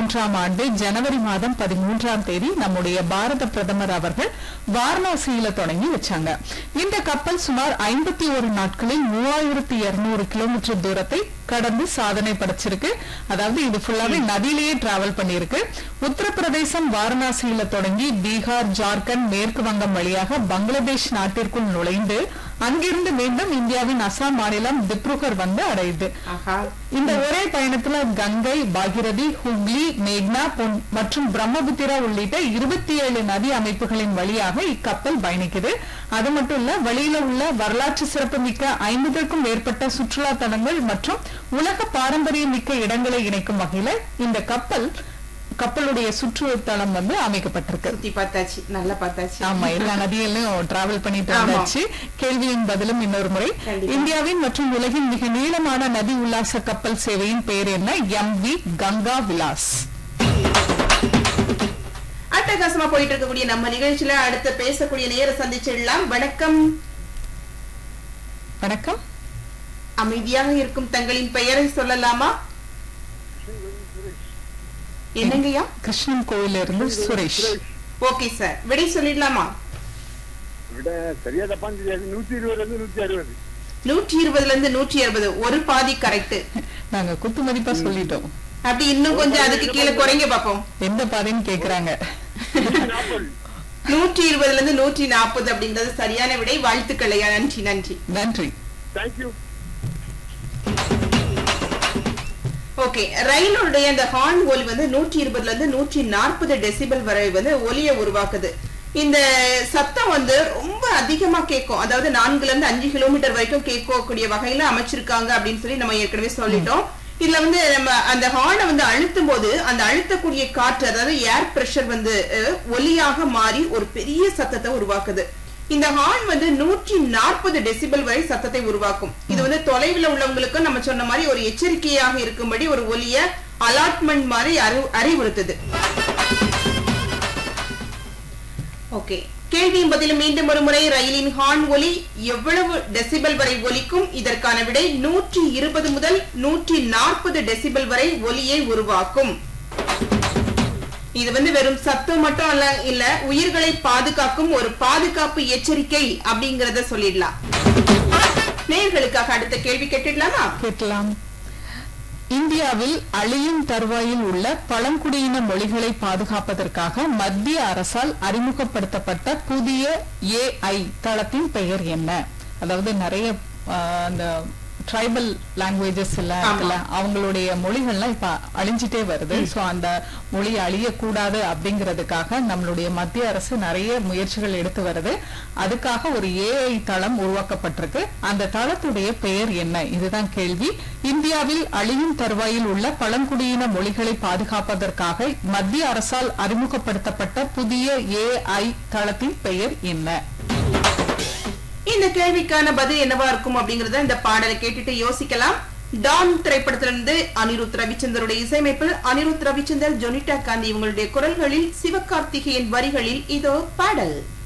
மூன்றாம் ஆண்டு ஜனவரி மாதம் பதிமூன்றாம் தேதி நம்முடைய பாரத பிரதமர் அவர்கள் வாரணாசியில தொடங்கி வச்சாங்க இந்த கப்பல் சுமார் ஐம்பத்தி ஒரு நாட்களில் மூவாயிரத்தி இருநூறு கிலோமீட்டர் தூரத்தை கடந்து சாதனை படைச்சிருக்கு அதாவது இது ஃபுல்லாவே நதியிலேயே டிராவல் பண்ணியிருக்கு உத்தரப்பிரதேசம் வாரணாசியில தொடங்கி பீகார் ஜார்க்கண்ட் மேற்கு வங்கம் வழியாக பங்களாதேஷ் நாட்டிற்குள் நுழைந்து அங்கிருந்து மீண்டும் இந்தியாவின் அசாம் மாநிலம் திப்ருகர் வந்து அடையுது ஆஹா இந்த ஒரே பயணத்துல கங்கை பாகிரதி ஹுக்லி மேக்னா பொன்- மற்றும் பிரம்மபுத்திரா உள்ளிட்ட இருபத்தி ஏழு நதி அமைப்புகளின் வழியாக இக்கப்பல் பயணிக்குது அது மட்டும் இல்ல வழியில உள்ள வரலாற்று சிறப்புமிக்க ஐம்பதுக்கும் மேற்பட்ட சுற்றுலா தலங்கள் மற்றும் உலக பாரம்பரியம் மிக்க இடங்களை இணைக்கும் வகையில இந்த கப்பல் கப்பலுடைய சுற்றுத்தலம் வந்து அமைக்கப்பட்டிருக்கு சுத்தி பார்த்தாச்சு நல்லா பார்த்தாச்சு ஆமா எல்லா நதியிலும் டிராவல் பண்ணிட்டு ஆமா. வந்தாச்சு கேள்வியின் பதிலும் இன்னொரு முறை கண்டிப்பா. இந்தியாவின் மற்றும் உலகின் மிக நீளமான நதி உல்லாச கப்பல் சேவையின் பெயர் என்ன எம் வி கங்கா விலாஸ் அட்டகாசமா போயிட்டு இருக்கக்கூடிய நம்ம நிகழ்ச்சியில அடுத்து பேசக்கூடிய நேர சந்திச்சிடலாம் வணக்கம் வணக்கம் அமைதியாக இருக்கும் தங்களின் பெயரை சொல்லலாமா என்னங்கய்யா கிருஷ்ணன் கோயில இருந்து சுரேஷ் ஓகே சார் விடை சொல்லிடலாமா விட சரியா தப்பான்னு தெரியாது நூத்தி இருபதுல இருந்து நூத்தி அறுபது நூற்றி இருபதுல இருந்து நூற்றி அறுபது ஒரு பாதி கரெக்ட் நாங்க குத்து மதிப்பா சொல்லிட்டோம் அப்படி இன்னும் கொஞ்சம் அதுக்கு கீழே குறைங்க பாப்போம் எந்த பாதைன்னு கேக்குறாங்க நாற்பது நூற்றி இருபதுல இருந்து நூற்றி நாற்பது அப்படின்றது சரியான விடை வாழ்த்துக்கள் ஐயா நன்றி நன்றி நன்றி தேங்க்யூ ஓகே ரயிலுடைய அந்த ஹார்ன் ஒலி வந்து நூற்றி இருபதுல இருந்து நூற்றி நாற்பது டெசிபல் வரை வந்து ஒலியை உருவாக்குது இந்த சத்தம் வந்து ரொம்ப அதிகமா கேட்கும் அதாவது நான்குல இருந்து அஞ்சு கிலோமீட்டர் வரைக்கும் கேட்கக்கூடிய வகையில அமைச்சிருக்காங்க அப்படின்னு சொல்லி நம்ம ஏற்கனவே சொல்லிட்டோம் இதுல வந்து நம்ம அந்த ஹார்னை வந்து அழுத்தும் போது அந்த அழுத்தக்கூடிய காற்று அதாவது ஏர் பிரஷர் வந்து அஹ், ஒலியாக மாறி ஒரு பெரிய சத்தத்தை உருவாக்குது இந்த ஹார்ன் வந்து நூற்றி நாற்பது டெசிபல் வரை சத்தத்தை உருவாக்கும் இது வந்து தொலைவில் உள்ளவங்களுக்கு நம்ம சொன்ன மாதிரி ஒரு எச்சரிக்கையாக இருக்கும்படி ஒரு ஒலிய அலாட்மெண்ட் மாதிரி அறி- அறிவுறுத்துது ஓகே கேள்வியின் பதிலும் மீண்டும் ஒரு முறை ரயிலின் ஹார்ன் ஒலி எவ்வளவு டெசிபல் வரை ஒலிக்கும் இதற்கான விடை நூற்றி இருபது முதல் நூற்றி நாற்பது டெசிபல் வரை ஒலியை உருவாக்கும் இது வந்து வெறும் சத்தம் மட்டும் அல்ல இல்ல உயிர்களை பாதுகாக்கும் ஒரு பாதுகாப்பு எச்சரிக்கை அப்படிங்கறத சொல்லிடலாம் நேயர்களுக்காக அடுத்த கேள்வி கேட்டுடலாமா கேட்கலாம் இந்தியாவில் அழியும் தருவாயில் உள்ள பழங்குடியின மொழிகளை பாதுகாப்பதற்காக மத்திய அரசால் அறிமுகப்படுத்தப்பட்ட புதிய ஏஐ தளத்தின் பெயர் என்ன அதாவது நிறைய ஆஹ், அந்த ட்ரைபல் லாங்குவேஜஸ் எல்லாம் ஆமா. இருக்குல்ல அவங்களுடைய மொழிகள்லாம் இப்ப அழிஞ்சிட்டே வருது சோ அந்த மொழி அழியக்கூடாது அப்படிங்கிறதுக்காக நம்மளுடைய மத்திய அரசு நிறைய முயற்சிகள் எடுத்து வருது அதுக்காக ஒரு ஏஐ தளம் உருவாக்கப்பட்டிருக்கு அந்த தளத்துடைய பெயர் என்ன இதுதான் கேள்வி இந்தியாவில் அழியும் தருவாயில் உள்ள பழங்குடியின மொழிகளை பாதுகாப்பதற்காக மத்திய அரசால் அறிமுகப்படுத்தப்பட்ட புதிய ஏஐ தளத்தின் பெயர் என்ன இந்த கேள்விக்கான பதில் என்னவா இருக்கும் அப்படிங்கறத இந்த பாடலை கேட்டுட்டு யோசிக்கலாம் டான் திரைப்படத்திலிருந்து அனிருத் ரவிச்சந்தருடைய இசையமைப்பில் அனிருத் ரவிச்சந்தர் ஜொனிட்டா காந்தி இவங்களுடைய குரல்களில் சிவகார்த்திகேயன் வரிகளில் இதோ பாடல்